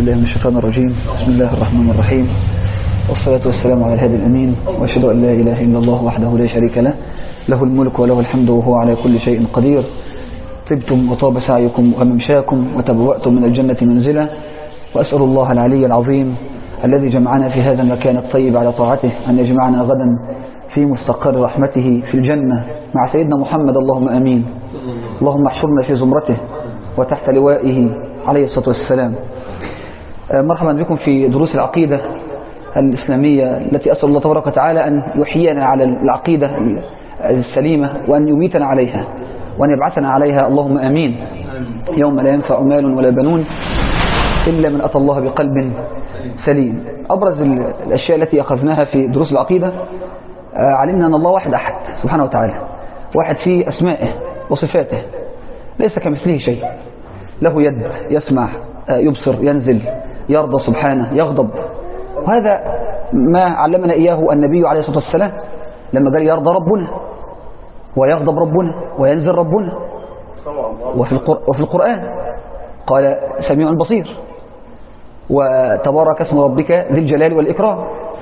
بالله من الشيطان الرجيم بسم الله الرحمن الرحيم والصلاة والسلام على الهادي الأمين وأشهد أن لا إله إلا الله وحده لا شريك له له الملك وله الحمد وهو على كل شيء قدير طبتم وطاب سعيكم وممشاكم وتبوأتم من الجنة منزلا وأسأل الله العلي العظيم الذي جمعنا في هذا المكان الطيب على طاعته أن يجمعنا غدا في مستقر رحمته في الجنة مع سيدنا محمد اللهم أمين اللهم احشرنا في زمرته وتحت لوائه عليه الصلاة والسلام مرحبا بكم في دروس العقيدة الإسلامية التي أسأل الله تبارك وتعالى أن يحيينا على العقيدة السليمة وأن يميتنا عليها وأن يبعثنا عليها اللهم أمين يوم لا ينفع مال ولا بنون إلا من أتى الله بقلب سليم أبرز الأشياء التي أخذناها في دروس العقيدة علمنا أن الله واحد أحد سبحانه وتعالى واحد في أسمائه وصفاته ليس كمثله شيء له يد يسمع يبصر ينزل يرضى سبحانه يغضب وهذا ما علمنا إياه النبي عليه الصلاة والسلام لما قال يرضى ربنا ويغضب ربنا وينزل ربنا وفي, وفي القرآن قال سميع بصير وتبارك اسم ربك ذي الجلال والإكرام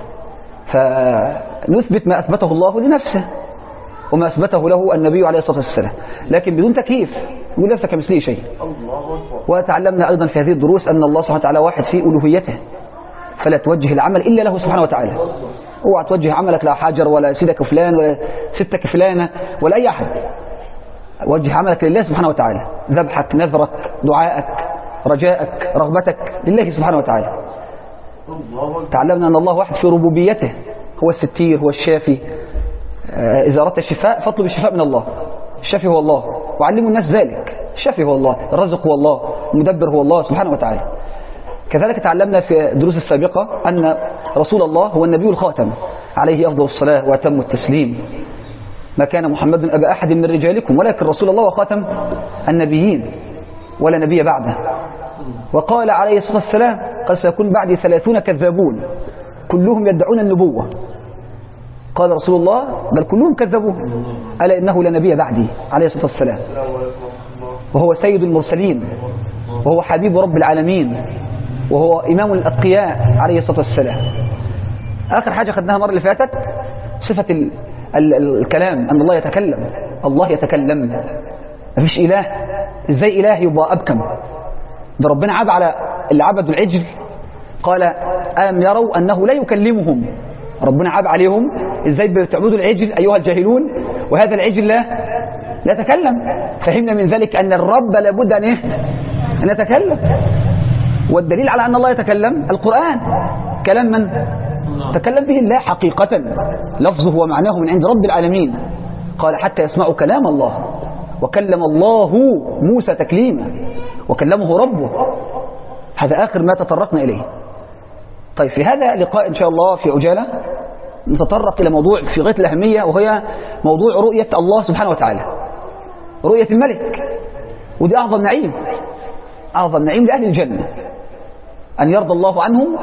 فنثبت ما أثبته الله لنفسه وما أثبته له النبي عليه الصلاة والسلام لكن بدون تكييف يقول ليس كمثله شيء وتعلمنا أيضا في هذه الدروس أن الله سبحانه وتعالى واحد في ألوهيته فلا توجه العمل إلا له سبحانه وتعالى اوعى توجه عملك لا حجر ولا سيدك فلان ولا ستك فلانة ولا أي أحد وجه عملك لله سبحانه وتعالى ذبحك نذرك دعائك رجائك رغبتك لله سبحانه وتعالى تعلمنا أن الله واحد في ربوبيته هو الستير هو الشافي إذا أردت الشفاء فاطلب الشفاء من الله الشافي هو الله وعلموا الناس ذلك الشافي هو الله الرزق هو الله المدبر هو الله سبحانه وتعالى كذلك تعلمنا في الدروس السابقة أن رسول الله هو النبي الخاتم عليه أفضل الصلاة وأتم التسليم ما كان محمد أبا أحد من رجالكم ولكن رسول الله وخاتم النبيين ولا نبي بعده وقال عليه الصلاة والسلام قال سيكون بعدي ثلاثون كذابون كلهم يدعون النبوة قال رسول الله بل كلهم كذبوه ألا إنه لنبي بعدي عليه الصلاة والسلام وهو سيد المرسلين وهو حبيب رب العالمين وهو إمام الأتقياء عليه الصلاة والسلام آخر حاجة خدناها المرة اللي فاتت صفة ال ال الكلام أن الله يتكلم الله يتكلم مفيش إله إزاي إله يبقى أبكم ده ربنا عاب على اللي عبدوا العجل قال ألم يروا أنه لا يكلمهم ربنا عاب عليهم إزاي بتعبدوا العجل أيها الجاهلون وهذا العجل لا لا يتكلم فهمنا من ذلك أن الرب لابد أن, إيه؟ أن يتكلم والدليل على أن الله يتكلم القرآن كلام من تكلم به الله حقيقة لفظه ومعناه من عند رب العالمين قال حتى يسمعوا كلام الله وكلم الله موسى تكليما وكلمه ربه هذا آخر ما تطرقنا إليه طيب في هذا اللقاء إن شاء الله في عجالة نتطرق إلى موضوع في غاية الأهمية وهي موضوع رؤية الله سبحانه وتعالى رؤية الملك ودي أعظم نعيم أعظم نعيم لأهل الجنة أن يرضى الله عنهم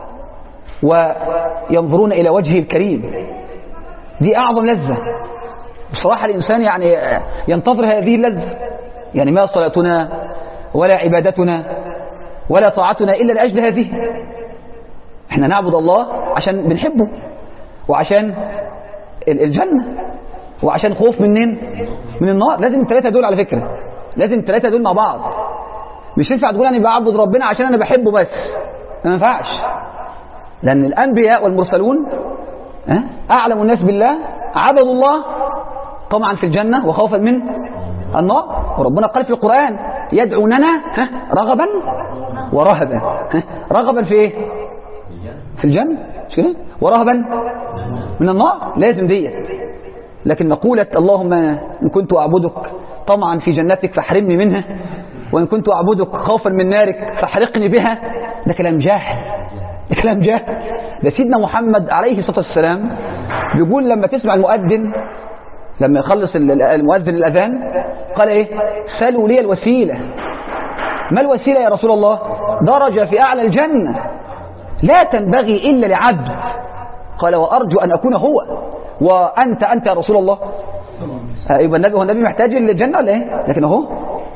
وينظرون إلى وجهه الكريم دي أعظم لذة بصراحة الإنسان يعني ينتظر هذه اللذة يعني ما صلاتنا ولا عبادتنا ولا طاعتنا إلا لأجل هذه احنا نعبد الله عشان بنحبه وعشان الجنة وعشان خوف منين من النار لازم الثلاثة دول على فكرة لازم الثلاثة دول مع بعض مش ينفع تقول أنا بعبد ربنا عشان أنا بحبه بس ما ينفعش لأن الأنبياء والمرسلون أعلم الناس بالله عبدوا الله طمعا في الجنة وخوفا من النار وربنا قال في القرآن يدعوننا رغبا ورهبا رغبا في ايه في الجنة مش كده ورهبا من النار لازم ديت لكن مقولة اللهم إن كنت أعبدك طمعا في جنتك فاحرمني منها وإن كنت أعبدك خوفا من نارك فاحرقني بها ده كلام جاهل ده كلام جاهل ده سيدنا محمد عليه الصلاة والسلام بيقول لما تسمع المؤذن لما يخلص المؤذن الأذان قال إيه سلوا لي الوسيلة ما الوسيلة يا رسول الله درجة في أعلى الجنة لا تنبغي إلا لعبد قال وأرجو أن أكون هو وأنت أنت يا رسول الله يبقى النبي هو النبي محتاج للجنة ولا إيه لكن أهو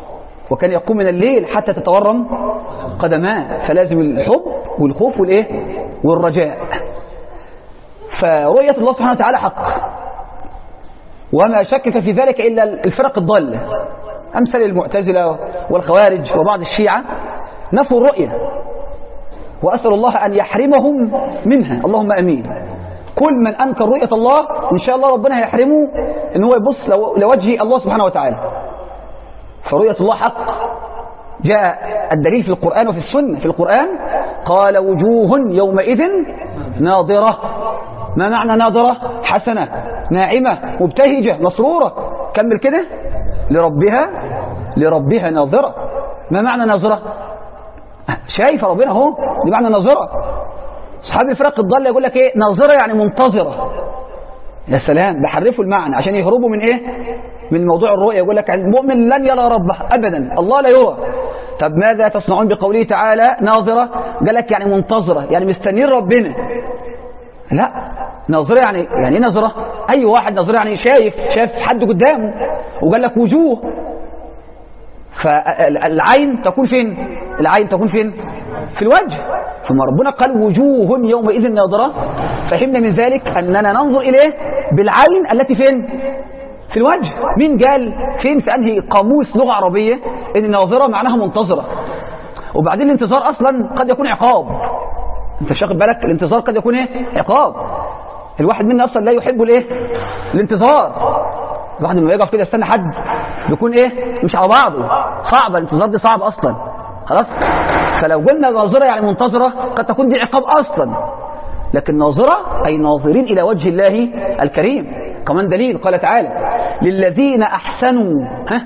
وكان يقوم من الليل حتى تتورم قدماه فلازم الحب والخوف والايه والرجاء فرؤية الله سبحانه وتعالى حق وما شكك في ذلك إلا الفرق الضالة أمثل المعتزلة والخوارج وبعض الشيعة نفوا الرؤية وأسأل الله أن يحرمهم منها اللهم أمين كل من أنكر رؤية الله إن شاء الله ربنا هيحرمه إن هو يبص لوجه الله سبحانه وتعالى فرؤية الله حق جاء الدليل في القرآن وفي السنة في القرآن قال وجوه يومئذ ناظرة ما معنى ناظرة حسنة ناعمة مبتهجة مسرورة كمل كده لربها لربها ناظرة ما معنى ناظرة شايفة ربنا اهو دي معنى ناظرة اصحاب الفرق الضالة يقول لك ايه ناظرة يعني منتظرة يا سلام بحرفوا المعنى عشان يهربوا من ايه من موضوع الرؤية يقول لك المؤمن لن يرى ربه ابدا الله لا يرى طب ماذا تصنعون بقوله تعالى ناظرة قال لك يعني منتظرة يعني مستنين ربنا لا ناظرة يعني يعني ايه ناظرة اي واحد ناظرة يعني شايف شايف حد قدامه وقال لك وجوه فالعين تكون فين العين تكون فين في الوجه ثم ربنا قال وجوه يومئذ ناظرة فهمنا من ذلك أننا ننظر إليه بالعين التي فين في الوجه مين قال فين في أنهي قاموس لغة عربية إن الناظرة معناها منتظرة وبعدين الانتظار أصلا قد يكون عقاب انت مش واخد بالك الانتظار قد يكون ايه عقاب الواحد منا اصلا لا يحب الايه الانتظار الواحد لما يقف كده يستنى حد بيكون ايه مش على بعضه صعب الانتظار دي صعب اصلا خلاص فلو قلنا ناظرة يعني منتظرة قد تكون دي عقاب اصلا لكن ناظرة اي ناظرين الى وجه الله الكريم كمان دليل قال تعالى للذين احسنوا ها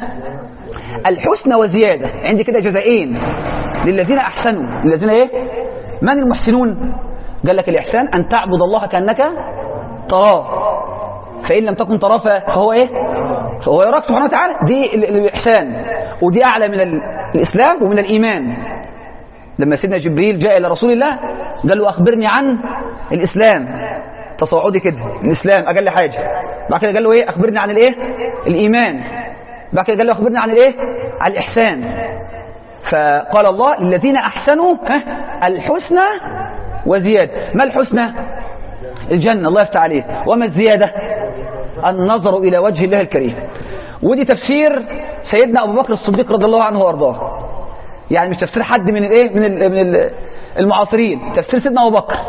الحسنى وزيادة عندي كده جزائين للذين احسنوا للذين ايه من المحسنون قال لك الإحسان أن تعبد الله كأنك تراه فإن لم تكن تراه فهو إيه فهو يراك سبحانه وتعالى دي الإحسان ودي أعلى من الإسلام ومن الإيمان لما سيدنا جبريل جاء إلى رسول الله قال له أخبرني عن الإسلام تصاعدي كده الإسلام أقل حاجة بعد كده قال له إيه أخبرني عن الإيه الإيمان بعد كده قال له أخبرني عن الإيه عن الإحسان فقال الله للذين أحسنوا الحسنى وزيادة ما الحسنى الجنة الله يفتح عليه وما الزيادة النظر إلى وجه الله الكريم ودي تفسير سيدنا أبو بكر الصديق رضي الله عنه وأرضاه يعني مش تفسير حد من الايه من ال من المعاصرين تفسير سيدنا أبو بكر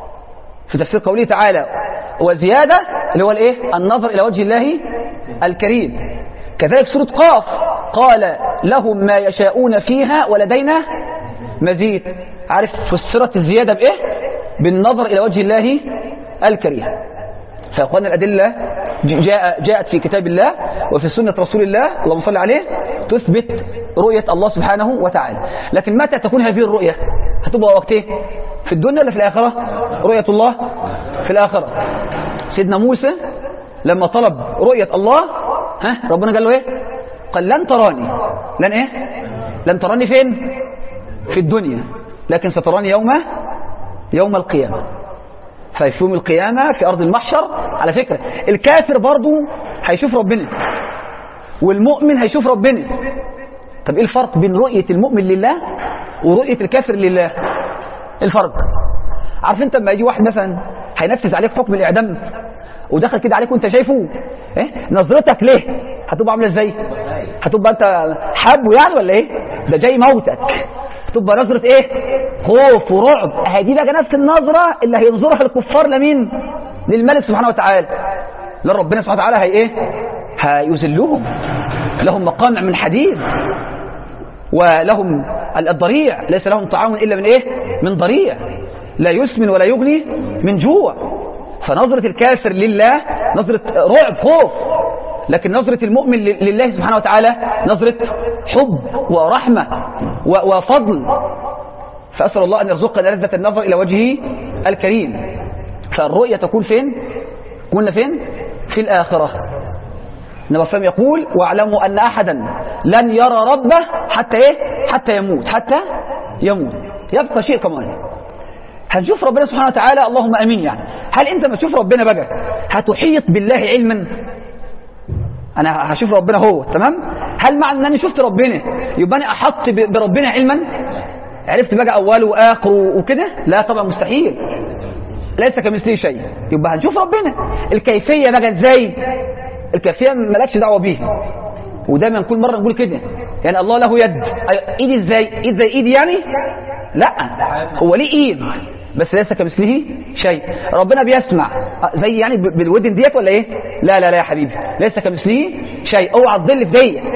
في تفسير قوله تعالى وزيادة اللي هو الايه النظر إلى وجه الله الكريم كذلك سورة قاف قال لهم ما يشاءون فيها ولدينا مزيد عارف فسرت الزيادة بإيه بالنظر إلى وجه الله الكريم فأخوانا الأدلة جاء جاءت في كتاب الله وفي سنة رسول الله اللهم صل عليه تثبت رؤية الله سبحانه وتعالى لكن متى تكون هذه الرؤية هتبقى وقت ايه في الدنيا ولا في الآخرة رؤية الله في الآخرة سيدنا موسى لما طلب رؤية الله ها ربنا قال له ايه قال لن تراني لن ايه لن تراني فين في الدنيا لكن ستراني يوم يوم القيامة ففي يوم القيامة في أرض المحشر على فكرة الكافر برضو هيشوف ربنا والمؤمن هيشوف ربنا طب ايه الفرق بين رؤية المؤمن لله ورؤية الكافر لله الفرق عارف انت لما يجي واحد مثلا هينفذ عليك حكم الإعدام ودخل كده عليك وانت شايفه ايه نظرتك ليه هتبقى عامله ازاي هتبقى انت حابه يعني ولا ايه ده جاي موتك هتبقى نظرة ايه خوف ورعب هدي بقى نفس النظرة اللي هينظرها الكفار لمين للملك سبحانه وتعالى لربنا سبحانه وتعالى هي ايه هيذلهم لهم مقامع من حديد ولهم الضريع ليس لهم طعام الا من ايه من ضريع لا يسمن ولا يغني من جوع فنظرة الكافر لله نظرة رعب خوف لكن نظرة المؤمن لله سبحانه وتعالى نظرة حب ورحمة وفضل فأسأل الله أن يرزقنا لذة النظر إلى وجهه الكريم فالرؤية تكون فين كنا فين في الآخرة النبي صلى يقول واعلموا أن أحدا لن يرى ربه حتى إيه حتى يموت حتى يموت يبقى شيء كمان هنشوف ربنا سبحانه وتعالى اللهم امين يعني هل انت ما تشوف ربنا بقى هتحيط بالله علما انا هشوف ربنا هو تمام هل معنى ان انا شفت ربنا يبقى انا احط ب- بربنا علما عرفت بقى اوله واخره وكده لا طبعا مستحيل ليس كمثله شيء يبقى هنشوف ربنا الكيفيه بقى ازاي الكيفيه مالكش دعوه بيها ودايما كل مره نقول كده يعني الله له يد أي- ايدي ازاي ايد زي ايدي يعني لا هو ليه ايد بس ليس كمثله شيء ربنا بيسمع زي يعني ب- بالودن ديت ولا ايه لا لا لا يا حبيبي ليس كمثله شيء اوعى تضل في ديت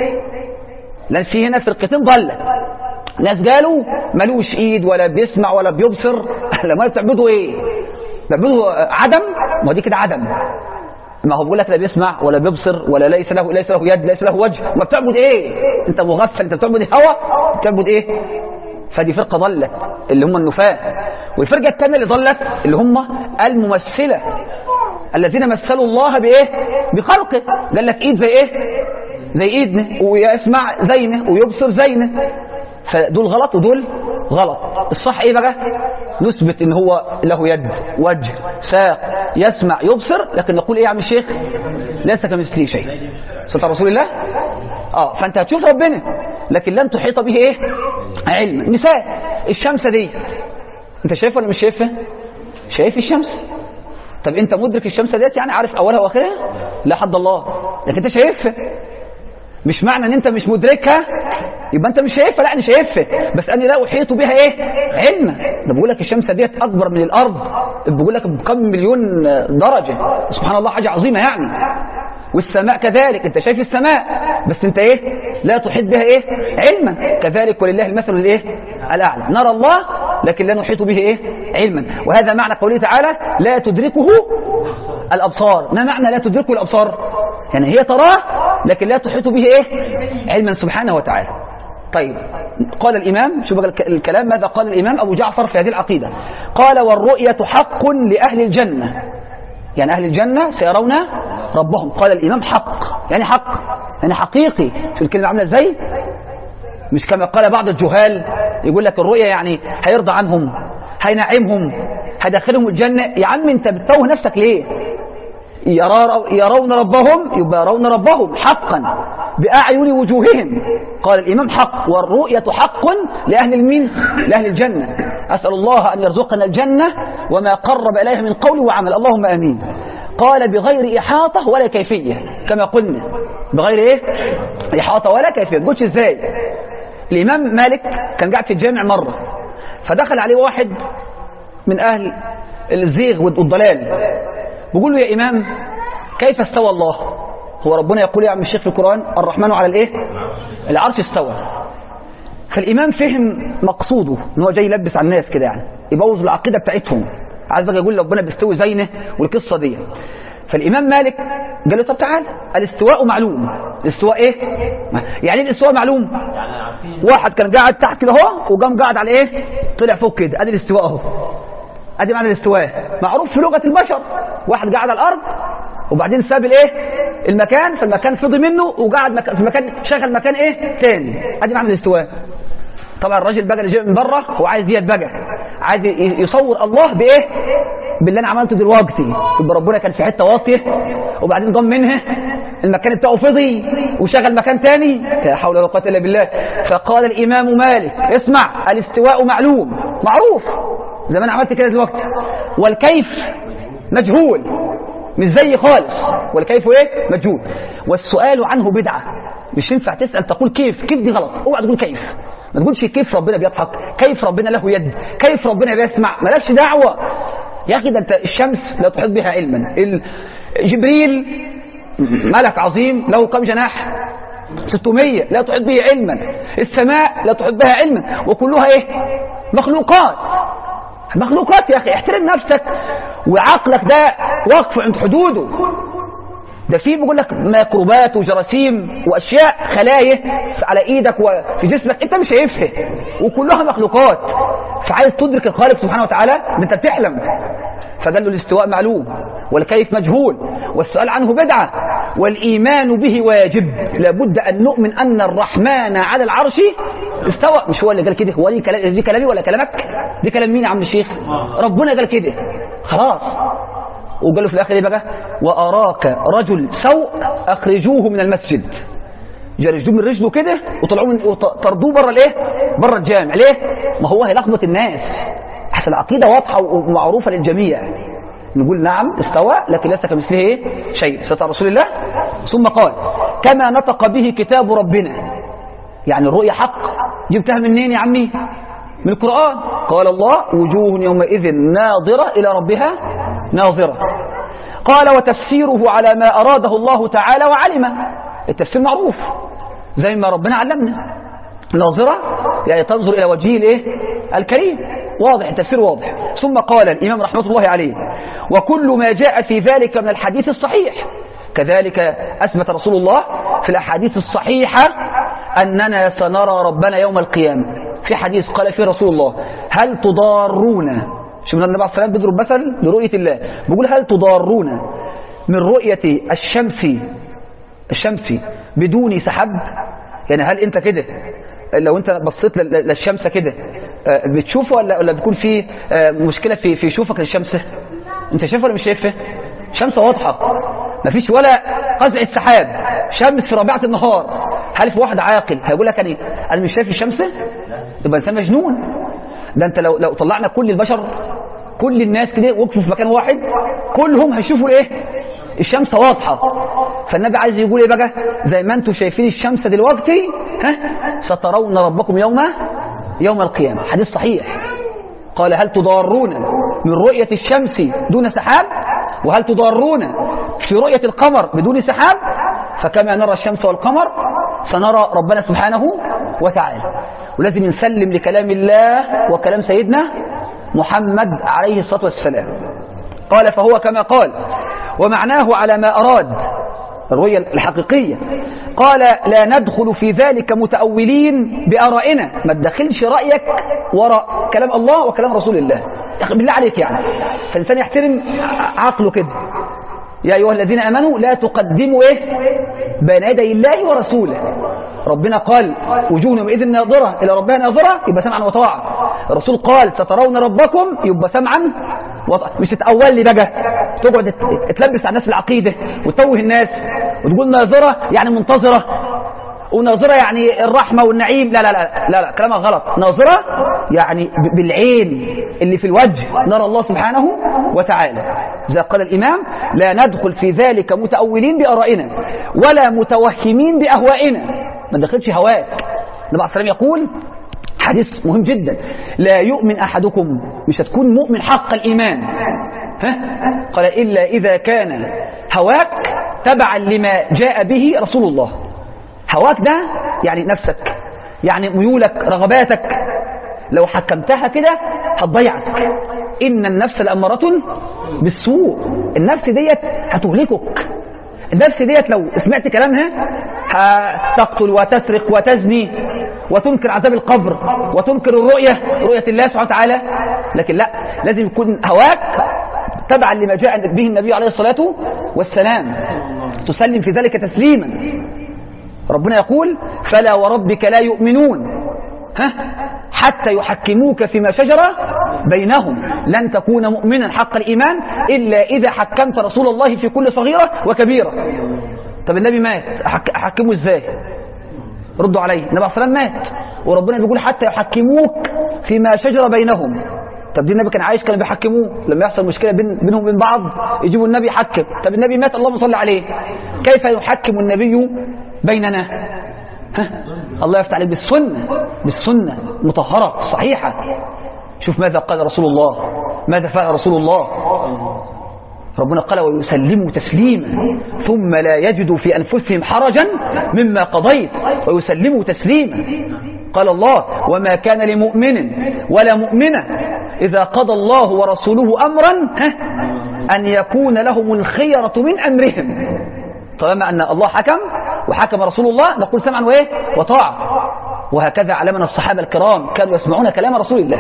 لان في هنا فرقتين ضله ناس قالوا ملوش ايد ولا بيسمع ولا بيبصر لما بتعبدوا ايه بتعبدوا عدم ما دي كده عدم ما هو بيقول لك لا بيسمع ولا بيبصر ولا ليس له ليس له يد ليس له وجه ما بتعبد ايه انت مغفل انت بتعبد الهوى بتعبد ايه فدي فرقه ضلت اللي هم النفاة والفرقه الثانيه اللي ضلت اللي هم الممثله الذين مثلوا الله بايه بخلقه قال لك ايد زي ايه زي ايدنا ويسمع زينا ويبصر زينا فدول غلط ودول غلط الصح ايه بقى نثبت ان هو له يد وجه ساق يسمع يبصر لكن نقول ايه يا عم الشيخ ليس كمثله شيء صلى رسول الله اه فانت هتشوف ربنا لكن لن تحيط به ايه علم مثال الشمس دي انت شايفها ولا مش شايفها شايف الشمس طب انت مدرك الشمس ديت يعني عارف اولها واخرها لا حد الله لكن انت شايفها مش معنى ان انت مش مدركها يبقى انت مش شايفها لا انا شايفها بس انا لا احيط بها ايه علما ده بقول لك الشمس ديت اكبر من الارض بقول لك بكم مليون درجه سبحان الله حاجه عظيمه يعني والسماء كذلك انت شايف السماء بس انت ايه لا تحيط بها ايه علما كذلك ولله المثل الايه الاعلى نرى الله لكن لا نحيط به ايه علما وهذا معنى قوله تعالى لا تدركه الابصار ما معنى لا تدركه الابصار يعني هي تراه لكن لا تحيط به ايه علما سبحانه وتعالى طيب قال الإمام شوف بقى الك- الكلام ماذا قال الإمام أبو جعفر في هذه العقيدة قال والرؤية حق لأهل الجنة يعني أهل الجنة سيرون ربهم قال الإمام حق يعني حق يعني حقيقي شوف الكلمة عاملة ازاي مش كما قال بعض الجهال يقول لك الرؤية يعني هيرضى عنهم هينعمهم هيدخلهم الجنة يا عم انت بتتوه نفسك ليه يرى يرون ربهم يبقى يرون ربهم حقا بأعين وجوههم قال الإمام حق والرؤية حق لأهل المين لأهل الجنة أسأل الله أن يرزقنا الجنة وما قرب إليها من قول وعمل اللهم أمين قال بغير إحاطة ولا كيفية كما قلنا بغير إيه إحاطة ولا كيفية تقولش إزاي الإمام مالك كان قاعد في الجامع مرة فدخل عليه واحد من أهل الزيغ والضلال بيقول له يا إمام كيف استوى الله هو ربنا يقول يا عم الشيخ في القرآن الرحمن على الإيه العرش استوى فالإمام فهم مقصوده ان هو جاي يلبس على الناس كده يعني يبوظ العقيدة بتاعتهم عايز بقى يقول ربنا بيستوي زينه والقصة دي فالإمام مالك قال له طب تعال الاستواء معلوم الاستواء ايه يعني ايه الاستواء معلوم واحد كان قاعد تحت كده اهو وقام قاعد على ايه طلع فوق كده ادي الاستواء اهو ادي معنى الاستواء معروف في لغة البشر واحد قاعد على الارض وبعدين ساب الايه المكان فالمكان فضي منه وقعد مكان في مكان شغل مكان ايه تاني ادي معنى الاستواء طبعا الراجل بقى اللي جاي من بره هو عايز ديت بقى عايز يصور الله بايه باللي انا عملته دلوقتي يبقى ربنا كان في حته واطيه وبعدين ضم منها المكان بتاعه فضي وشغل مكان تاني لا حول ولا قوه الا بالله فقال الامام مالك اسمع الاستواء معلوم معروف زي ما انا عملت كده دلوقتي والكيف مجهول مش زي خالص والكيف ايه مجهول والسؤال عنه بدعه مش ينفع تسال تقول كيف كيف دي غلط اوعى تقول كيف ما تقولش كيف ربنا بيضحك كيف ربنا له يد كيف ربنا بيسمع مالكش دعوه يا اخي ده انت الشمس لا تحيط بها علما ال- جبريل ملك عظيم له كم جناح 600 لا تحيط به علما السماء لا تحيط بها علما وكلها ايه مخلوقات مخلوقات يا اخي احترم نفسك وعقلك ده واقف عند حدوده ده في بيقول لك ميكروبات وجراثيم واشياء خلايا على ايدك وفي جسمك انت مش شايفها وكلها مخلوقات فعايز تدرك الخالق سبحانه وتعالى ده انت بتحلم فقال له الاستواء معلوم والكيف مجهول والسؤال عنه بدعة والإيمان به واجب لابد أن نؤمن أن الرحمن على العرش استوى مش هو اللي قال كده هو دي, كلام دي كلامي ولا كلامك دي كلام مين يا عم الشيخ ربنا قال كده خلاص وقال له في الآخر ايه بقى وأراك رجل سوء أخرجوه من المسجد جرجوه من رجله كده وطلعوه من وطردوه بره الايه بره الجامع ليه ما هو هيلخبط الناس احسن العقيده واضحه ومعروفه للجميع نقول نعم استوى لكن ليس كمثله ايه شيء ستر رسول الله ثم قال كما نطق به كتاب ربنا يعني الرؤيا حق جبتها منين يا عمي من القرآن قال الله وجوه يومئذ ناظرة إلى ربها ناظرة قال وتفسيره على ما أراده الله تعالى وعلمه التفسير معروف زي ما ربنا علمنا ناظرة يعني تنظر إلى وجهه الإيه؟ الكريم واضح التفسير واضح ثم قال الإمام رحمة الله عليه وكل ما جاء في ذلك من الحديث الصحيح كذلك أثبت رسول الله في الأحاديث الصحيحة أننا سنرى ربنا يوم القيامة في حديث قال فيه رسول الله هل تضارون شوف النبي عليه الصلاة والسلام بيضرب مثل لرؤية الله بيقول هل تضارون من رؤية الشمس الشمس بدون سحب يعني هل انت كده لو انت بصيت للشمس كده بتشوفه ولا ولا بيكون في مشكله في في شوفك للشمس انت شايفه ولا مش شايفه شمس واضحه مفيش ولا قزعه سحاب شمس في ربيعه النهار هل في واحد عاقل هيقول لك انا انا مش شايف الشمس يبقى انسان مجنون ده انت لو لو طلعنا كل البشر كل الناس كده وقفوا في مكان واحد كلهم هيشوفوا ايه الشمس واضحة فالنبي عايز يقول ايه بقى زي ما انتم شايفين الشمس دلوقتي ها سترون ربكم يوم يوم القيامة حديث صحيح قال هل تضارون من رؤية الشمس دون سحاب وهل تضارون في رؤية القمر بدون سحاب فكما نرى الشمس والقمر سنرى ربنا سبحانه وتعالى ولازم نسلم لكلام الله وكلام سيدنا محمد عليه الصلاة والسلام قال فهو كما قال ومعناه على ما أراد الرؤية الحقيقية قال لا ندخل في ذلك متأولين بآرائنا ما تدخلش رأيك وراء كلام الله وكلام رسول الله بالله عليك يعني فالإنسان يحترم عقله كده يا أيها الذين أمنوا لا تقدموا إيه بين يدي الله ورسوله ربنا قال وجوه يومئذ ناظرة إلى ربها ناظرة يبقى سمعا وطاعة الرسول قال سترون ربكم يبقى سمعا وطاعة مش تتأول لي بقى تقعد تلبس على الناس العقيدة وتوه الناس وتقول ناظرة يعني منتظرة وناظرة يعني الرحمة والنعيم لا لا لا لا, لا كلامك غلط ناظرة يعني بالعين اللي في الوجه نرى الله سبحانه وتعالى إذا قال الإمام لا ندخل في ذلك متأولين بأرائنا ولا متوهمين بأهوائنا ما دخلش هواك النبي عليه السلام يقول حديث مهم جدا لا يؤمن أحدكم مش هتكون مؤمن حق الإيمان ها؟ قال إلا إذا كان هواك تبعا لما جاء به رسول الله هواك ده يعني نفسك يعني ميولك رغباتك لو حكمتها كده هتضيعك إن النفس لأمارة بالسوء النفس ديت هتهلكك النفس ديت لو سمعت كلامها هتقتل وتسرق وتزني وتنكر عذاب القبر وتنكر الرؤية رؤية الله سبحانه وتعالى لكن لا لازم يكون هواك تبعا لما جاء به النبي عليه الصلاة والسلام تسلم في ذلك تسليما ربنا يقول فلا وربك لا يؤمنون ها حتى يحكموك فيما شجر بينهم لن تكون مؤمنا حق الإيمان إلا إذا حكمت رسول الله في كل صغيرة وكبيرة طب النبي مات أحكمه إزاي ردوا عليه النبي عليه الصلاة مات وربنا بيقول حتى يحكموك فيما شجر بينهم طب دي النبي كان عايش كانوا بيحكموه لما يحصل مشكلة بين بينهم وبين بعض يجيبوا النبي يحكم طب النبي مات اللهم صل عليه كيف يحكم النبي بيننا ها؟ الله يفتح عليك بالسنة بالسنة مطهرة صحيحة شوف ماذا قال رسول الله ماذا فعل رسول الله ربنا قال ويسلموا تسليما ثم لا يجدوا في أنفسهم حرجا مما قضيت ويسلموا تسليما قال الله وما كان لمؤمن ولا مؤمنة إذا قضى الله ورسوله أمرا أن يكون لهم الخيرة من أمرهم طالما أن الله حكم وحكم رسول الله نقول سمعا وإيه وطاعة وهكذا علمنا الصحابة الكرام كانوا يسمعون كلام رسول الله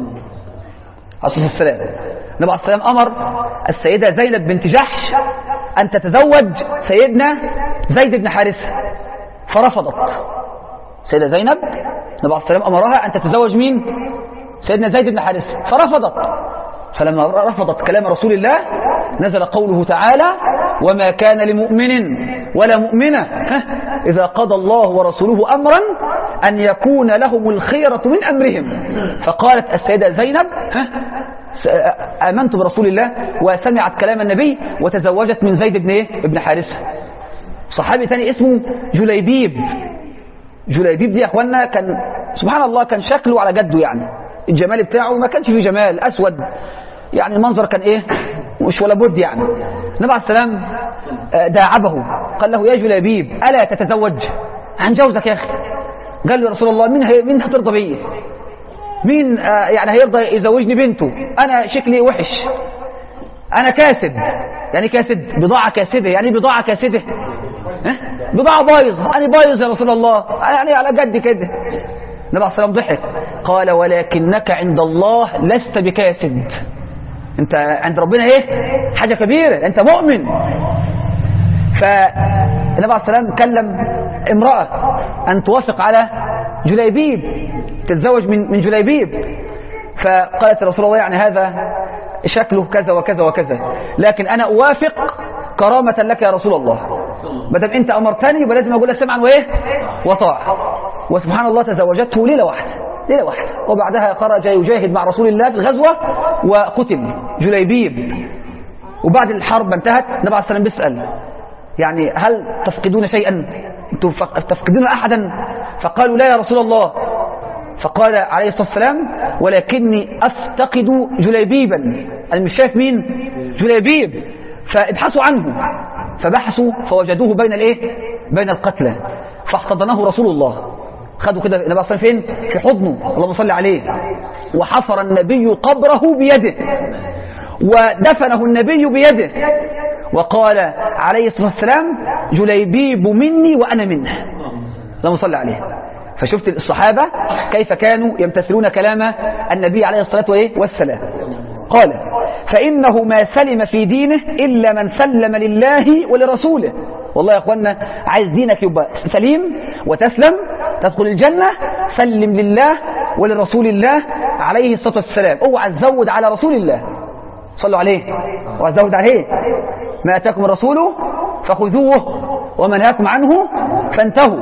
عليه الصلاة والسلام النبي عليه السلام أمر السيدة زينب بنت جحش أن تتزوج سيدنا زيد بن حارثة فرفضت سيدة زينب النبي عليه السلام أمرها أن تتزوج مين سيدنا زيد بن حارثة فرفضت فلما رفضت كلام رسول الله نزل قوله تعالى وما كان لمؤمن ولا مؤمنة إذا قضى الله ورسوله أمرا أن يكون لهم الخيرة من أمرهم فقالت السيدة زينب ها آمنت برسول الله وسمعت كلام النبي وتزوجت من زيد بن إيه؟ ابن حارثة صحابي تاني اسمه جليبيب جليبيب دي يا اخوانا كان سبحان الله كان شكله على جده يعني الجمال بتاعه ما كانش فيه جمال اسود يعني المنظر كان ايه مش ولا بد يعني النبي عليه السلام داعبه قال له يا جليبيب الا تتزوج هنجوزك يا اخي قال له يا رسول الله مين هي مين هترضى بيا مين آه يعني هيرضى يزوجني بنته انا شكلي وحش انا كاسد يعني كاسد بضاعة كاسدة يعني بضاعة كاسدة ها؟ بضاعة بايظة انا بايظ يا رسول الله يعني على جد كده النبي عليه الصلاة ضحك قال ولكنك عند الله لست بكاسد انت عند ربنا ايه حاجة كبيرة انت مؤمن فالنبي عليه السلام كلم امرأة ان توافق على جليبيب تتزوج من من جليبيب فقالت رسول الله يعني هذا شكله كذا وكذا وكذا لكن انا اوافق كرامة لك يا رسول الله ما دام انت امرتني يبقى لازم اقول لك سمعا وايه وطاعة وسبحان الله تزوجته ليله واحده ليله واحده وبعدها خرج يجاهد مع رسول الله في الغزوه وقتل جليبيب وبعد الحرب ما انتهت النبي عليه السلام بيسال يعني هل تفقدون شيئا انتم تفقدون احدا فقالوا لا يا رسول الله فقال عليه الصلاه والسلام ولكني افتقد جليبيبا انا مش شايف مين جليبيب فابحثوا عنه فبحثوا فوجدوه بين الايه بين القتلى فاحتضنه رسول الله خدوا كده النبي صلى فين في حضنه اللهم صل عليه وحفر النبي قبره بيده ودفنه النبي بيده وقال عليه الصلاة والسلام جليبيب مني وأنا منه اللهم صل عليه فشفت الصحابة كيف كانوا يمتثلون كلام النبي عليه الصلاة والسلام قال فإنه ما سلم في دينه إلا من سلم لله ولرسوله والله يا أخوانا عايز دينك يبقى سليم وتسلم تدخل الجنة سلم لله ولرسول الله عليه الصلاة والسلام اوعى تزود على رسول الله صلوا عليه اوعى تزود عليه ما أتاكم الرسول فخذوه وما نهاكم عنه فانتهوا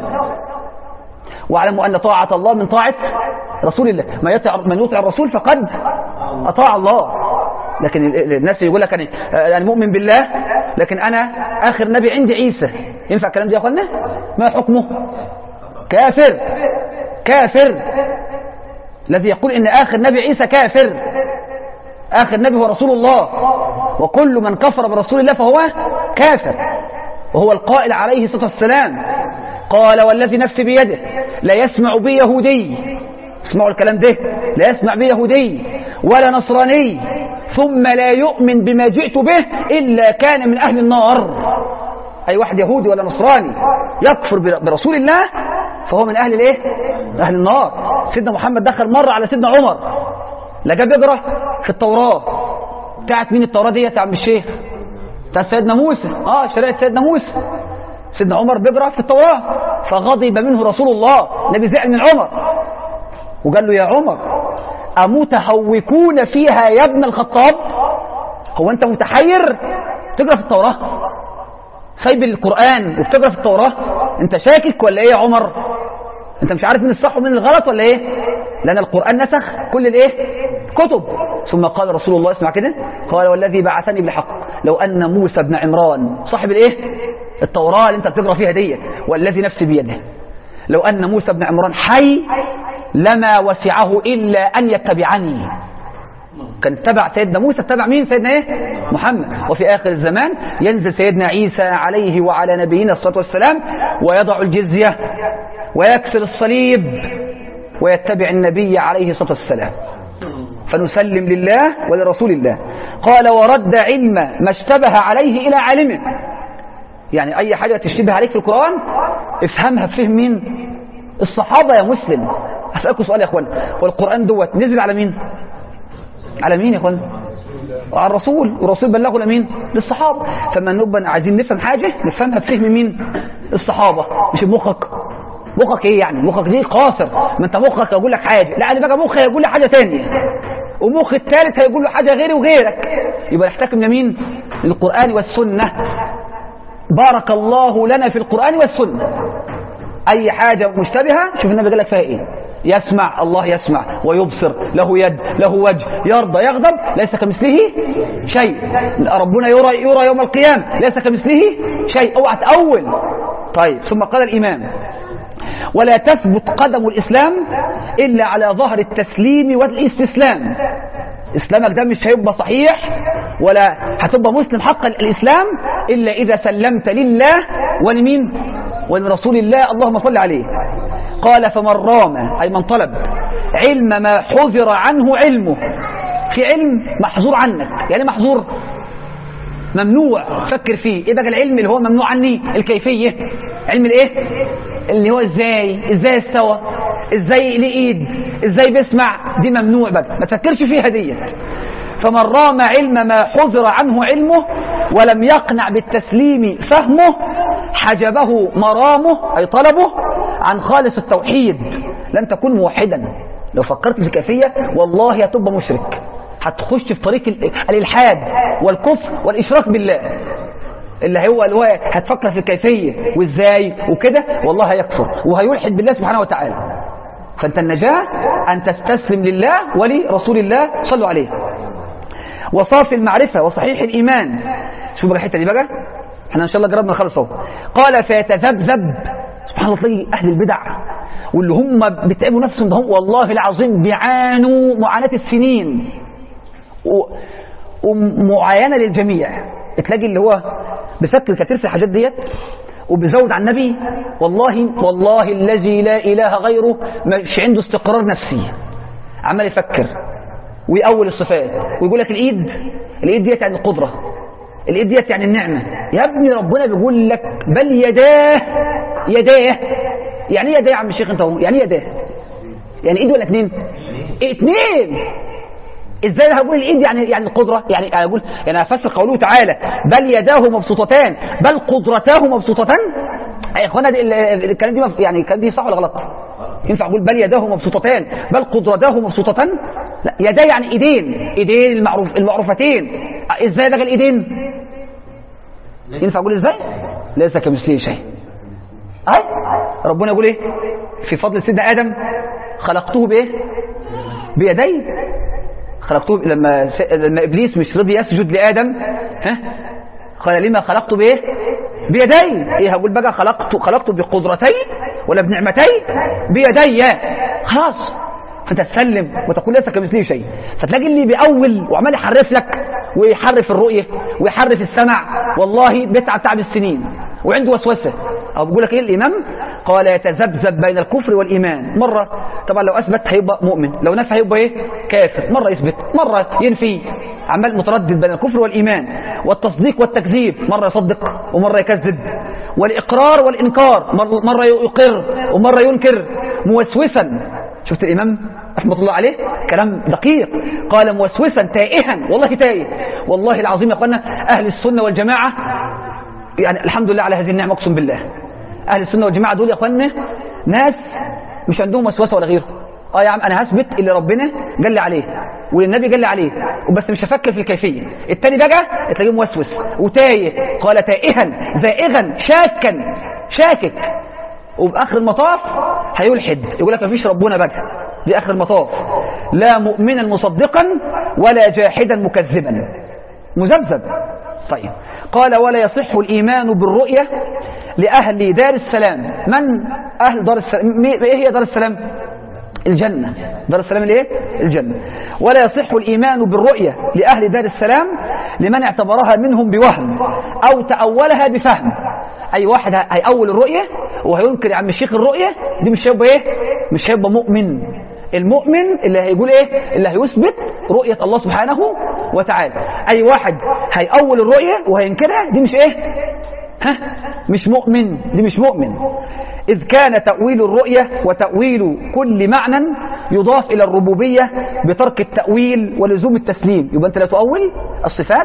واعلموا أن طاعة الله من طاعة رسول الله ما يطع من يطع الرسول فقد أطاع الله لكن الناس يقول لك أنا أنا مؤمن بالله لكن أنا آخر نبي عندي عيسى ينفع الكلام ده يا أخوانا ما حكمه كافر كافر الذي يقول إن آخر نبي عيسى كافر آخر نبي هو رسول الله وكل من كفر برسول الله فهو كافر وهو القائل عليه الصلاة والسلام قال والذي نفسي بيده لا يسمع بي يهودي اسمعوا الكلام ده لا يسمع بي يهودي ولا نصراني ثم لا يؤمن بما جئت به إلا كان من أهل النار أي واحد يهودي ولا نصراني يكفر برسول الله فهو من أهل الايه أهل النار سيدنا محمد دخل مرة على سيدنا عمر لقى بيقرا في التوراة بتاعت مين التوراة دي يا عم الشيخ بتاعت سيدنا موسى اه شريعة سيدنا موسى سيدنا عمر بيقرا في التوراة فغضب منه رسول الله النبي زعل من عمر وقال له يا عمر أمتهوكون فيها يا ابن الخطاب هو أنت متحير تقرأ في التوراة سايب القرآن وبتقرأ في التوراة أنت شاكك ولا إيه يا عمر أنت مش عارف من الصح ومن الغلط ولا إيه لأن القرآن نسخ كل الإيه كتب ثم قال رسول الله اسمع كده قال والذي بعثني بالحق لو أن موسى بن عمران صاحب الإيه التوراة اللي أنت بتقرأ فيها دي والذي نفسي بيده لو أن موسى بن عمران حي لما وسعه إلا أن يتبعني كان تبع سيدنا موسى تبع مين سيدنا ايه محمد وفي آخر الزمان ينزل سيدنا عيسى عليه وعلى نبينا الصلاة والسلام ويضع الجزية ويكسر الصليب ويتبع النبي عليه الصلاة والسلام فنسلم لله ولرسول الله قال ورد علم ما اشتبه عليه إلى عالمه يعني أي حاجة تشتبه عليك في القرآن افهمها بفهم مين الصحابة يا مسلم أسألكم سؤال يا أخوان والقرآن دوت نزل على مين على مين يا أخوان على الرسول والرسول بلغه لمين للصحابة فما نبقى عايزين نفهم حاجة نفهمها بفهم مين الصحابة مش بمخك مخك ايه يعني مخك دي قاصر ما انت مخك يقول لك حاجة لا انا بقى مخي هيقول لي حاجة تانية ومخ الثالث هيقول له حاجة غيري وغيرك يبقى نحتكم لمين للقرآن والسنة بارك الله لنا في القرآن والسنة أي حاجة مشتبهة شوف النبي قال لك فيها إيه يسمع الله يسمع ويبصر له يد له وجه يرضى يغضب ليس كمثله شيء ربنا يرى يرى يوم القيامة ليس كمثله شيء اوعى تأول طيب ثم قال الإمام ولا تثبت قدم الإسلام إلا على ظهر التسليم والاستسلام إسلامك ده مش هيبقى صحيح ولا هتبقى مسلم حق الإسلام إلا إذا سلمت لله ولمين ولرسول الله اللهم صل عليه قال فمن رام أي من طلب علم ما حذر عنه علمه في علم محظور عنك يعني محظور ممنوع فكر فيه ايه بقى العلم اللي هو ممنوع عني الكيفية علم الايه اللي هو ازاي ازاي استوى ازاي ليه ايد ازاي بيسمع دي ممنوع بقى ما تفكرش فيها دي فمن رام علم ما حذر عنه علمه ولم يقنع بالتسليم فهمه حجبه مرامه أي طلبه عن خالص التوحيد لن تكون موحدا لو فكرت في الكيفية والله هتبقى مشرك هتخش في طريق الإلحاد والكفر والإشراك بالله اللي هو اللي هو هتفكر في الكيفية وازاي وكده والله هيكفر وهيلحد بالله سبحانه وتعالى فانت النجاة ان تستسلم لله ولرسول الله صلوا عليه وصافي المعرفة وصحيح الإيمان شوف بقى الحتة دي بقى احنا ان شاء الله جربنا نخلص اهو قال فيتذبذب سبحان الله تلاقي اهل البدع واللي هم بيتعبوا نفسهم ده هم والله العظيم بيعانوا معاناة السنين و... ومعاينة للجميع تلاقي اللي هو بيفكر كتير في الحاجات ديت وبيزود عن النبي والله والله الذي لا إله غيره مش عنده استقرار نفسي عمال يفكر ويأول الصفات ويقول لك الإيد الإيد ديت يعني القدرة الإيد ديت يعني النعمة يا ابني ربنا بيقول لك بل يداه يداه يعني ايه يداه يا عم الشيخ انت هو يعني ايه يداه يعني ايد ولا اتنين اتنين ازاي هقول الايد يعني يعني القدره يعني اقول يعني افسر قوله تعالى بل يداه مبسوطتان بل قدرتاه مبسوطتان يا اخوانا الكلام دي يعني الكلام دي صح ولا غلط ينفع اقول بل يداه مبسوطتان بل قدرتاه مبسوطتان لا يداه يعني ايدين ايدين المعروف المعروفتين ازاي بقى الايدين ينفع اقول ازاي ليس كمثله شيء اي ربنا يقول ايه في فضل سيدنا ادم خلقته بايه بيدي خلقته لما لما ابليس مش رضي يسجد لادم ها قال لما خلقته بايه بيدي ايه هقول بقى خلقته خلقته بقدرتي ولا بنعمتي بيدي خلاص فانت تسلم وتقول ليس كمثله شيء فتلاقي اللي بيأول وعمال يحرف لك ويحرف الرؤية ويحرف السمع والله بيتعب تعب السنين وعنده وسوسة أو بيقول لك إيه الإمام قال يتذبذب بين الكفر والإيمان مرة طبعا لو أثبت هيبقى مؤمن لو نفى هيبقى إيه كافر مرة يثبت مرة ينفي عمال متردد بين الكفر والإيمان والتصديق والتكذيب مرة يصدق ومرة يكذب والإقرار والإنكار مرة يقر ومرة ينكر موسوسا شفت الإمام رحمة الله عليه كلام دقيق قال موسوسا تائها والله تائه والله العظيم يا أخوانا أهل السنة والجماعة يعني الحمد لله على هذه النعمة أقسم بالله أهل السنة والجماعة دول يا أخوانا ناس مش عندهم وسوسة ولا غيره اه يا عم انا هثبت اللي ربنا قال لي عليه والنبي قال لي عليه وبس مش هفكر في الكيفيه التاني بقى تلاقيه موسوس وتايه قال تائها زائغا شاكا شاكك وباخر المطاف هيلحد يقول لك مفيش ربنا بقى دي اخر المطاف لا مؤمنا مصدقا ولا جاحدا مكذبا مذبذب طيب قال ولا يصح الايمان بالرؤيه لاهل دار السلام من اهل دار السلام ايه هي دار السلام الجنة دار السلام الايه الجنة ولا يصح الإيمان بالرؤية لأهل دار السلام لمن اعتبرها منهم بوهم أو تأولها بفهم أي واحد هيأول الرؤية وهينكر عن الشيخ الرؤية دي مش هيبقى إيه مش هيبقى مؤمن المؤمن اللي هيقول إيه اللي هيثبت رؤية الله سبحانه وتعالى أي واحد هيأول الرؤية وهينكرها دي مش إيه ها مش مؤمن دي مش مؤمن إذ كان تأويل الرؤية وتأويل كل معنى يضاف إلى الربوبية بترك التأويل ولزوم التسليم يبقى أنت لا تؤول الصفات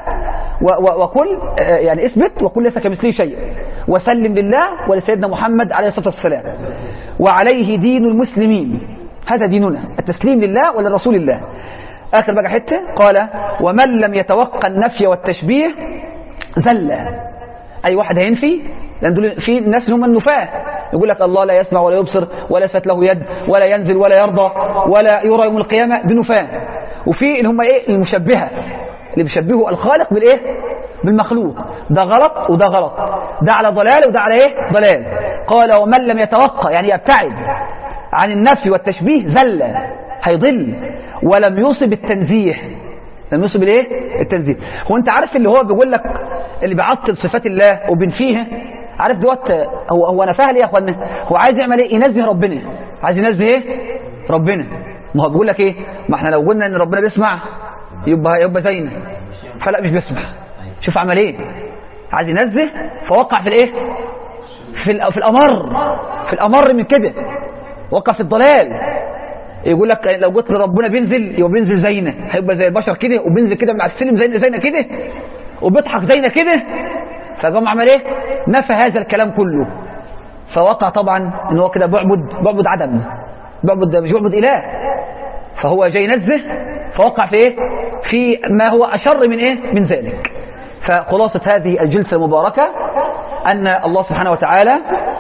وكل يعني اثبت وكل ليس كمثله شيء وسلم لله ولسيدنا محمد عليه الصلاة والسلام وعليه دين المسلمين هذا ديننا التسليم لله ولرسول الله آخر بقى حتة قال ومن لم يتوقع النفي والتشبيه زل أي واحد هينفي لأن دول في الناس اللي هم النفاة يقول لك الله لا يسمع ولا يبصر ولا ست له يد ولا ينزل ولا يرضى ولا يرى يوم القيامة دي نفاة وفي اللي هم إيه المشبهة اللي بيشبهوا الخالق بالإيه بالمخلوق ده غلط وده غلط ده على ضلال وده على إيه ضلال قال ومن لم يتوقع يعني يبتعد عن النفي والتشبيه زل هيضل ولم يوصب التنزيه لم يوصب الايه التنزيه هو انت عارف اللي هو بيقول لك اللي بيعطل صفات الله وبينفيها عارف دوت هو هو نفاها ليه يا اخوانا هو عايز يعمل ايه ينزه ربنا عايز ينزه ايه ربنا ما هو بيقول لك ايه ما احنا لو قلنا ان ربنا بيسمع يبقى يبقى زينا فلا مش بيسمع شوف عمل ايه عايز ينزه فوقع في الايه في ال- في الامر في الامر من كده وقع في الضلال يقول لك لو قلت لربنا بينزل يبقى بينزل زينا هيبقى زي البشر كده وبينزل كده من على السلم زينا زينا كده وبيضحك زينا كده فقام عمل ايه نفى هذا الكلام كله فوقع طبعا ان هو كده بيعبد بيعبد عدم بيعبد مش بيعبد اله فهو جاي ينزه فوقع في ايه في ما هو اشر من ايه من ذلك فخلاصة هذه الجلسة المباركة أن الله سبحانه وتعالى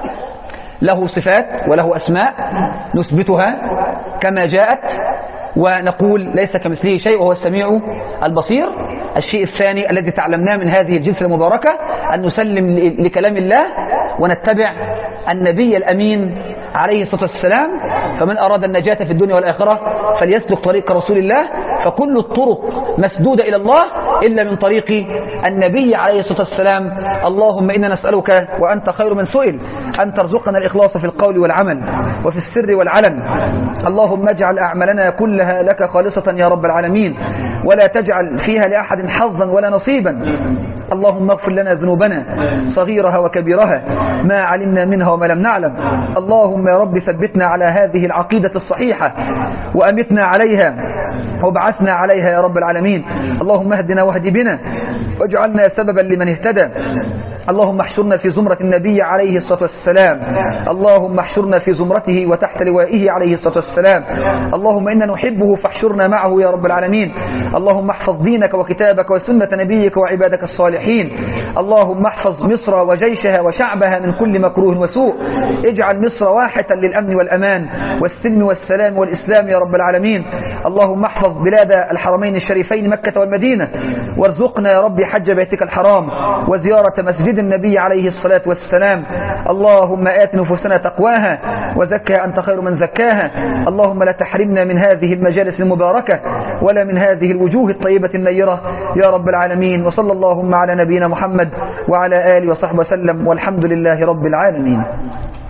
له صفات وله أسماء نثبتها كما جاءت ونقول ليس كمثله شيء وهو السميع البصير الشيء الثاني الذي تعلمناه من هذه الجلسة المباركة أن نسلم ل- لكلام الله ونتبع النبي الأمين عليه الصلاة والسلام فمن أراد النجاة في الدنيا والآخرة فليسلك طريق رسول الله فكل الطرق مسدودة إلى الله إلا من طريق النبي عليه الصلاة والسلام اللهم إنا نسألك وأنت خير من سئل أن ترزقنا الإخلاص في القول والعمل وفي السر والعلن اللهم اجعل أعمالنا كلها لك خالصة يا رب العالمين ولا تجعل فيها لأحد حظا ولا نصيبا اللهم اغفر لنا ذنوبنا صغيرها وكبيرها ما علمنا منها وما لم نعلم اللهم يا رب ثبتنا على هذه العقيدة الصحيحة وأمتنا عليها وابعثنا عليها يا رب العالمين اللهم اهدنا واهد بنا واجعلنا سببا لمن اهتدى اللهم احشرنا في زمرة النبي عليه الصلاة والسلام اللهم احشرنا في زمرته وتحت لوائه عليه الصلاة والسلام اللهم إنا نحبه فاحشرنا معه يا رب العالمين اللهم احفظ دينك وكتابك وسنة نبيك وعبادك الصالحين اللهم احفظ مصر وجيشها وشعبها من كل مكروه وسوء اجعل مصر واحة للأمن والأمان والسلم والسلام والإسلام يا رب العالمين اللهم احفظ بلاد الحرمين الشريفين مكة والمدينة وارزقنا يا رب حج بيتك الحرام وزيارة مسجد النبي عليه الصلاة والسلام اللهم آت نفوسنا تقواها وزكها أنت خير من زكاها اللهم لا تحرمنا من هذه المجالس المباركة ولا من هذه الوجوه الطيبة النيرة يا رب العالمين وصلى اللهم على نبينا محمد وعلى آله وصحبه وسلم والحمد لله رب العالمين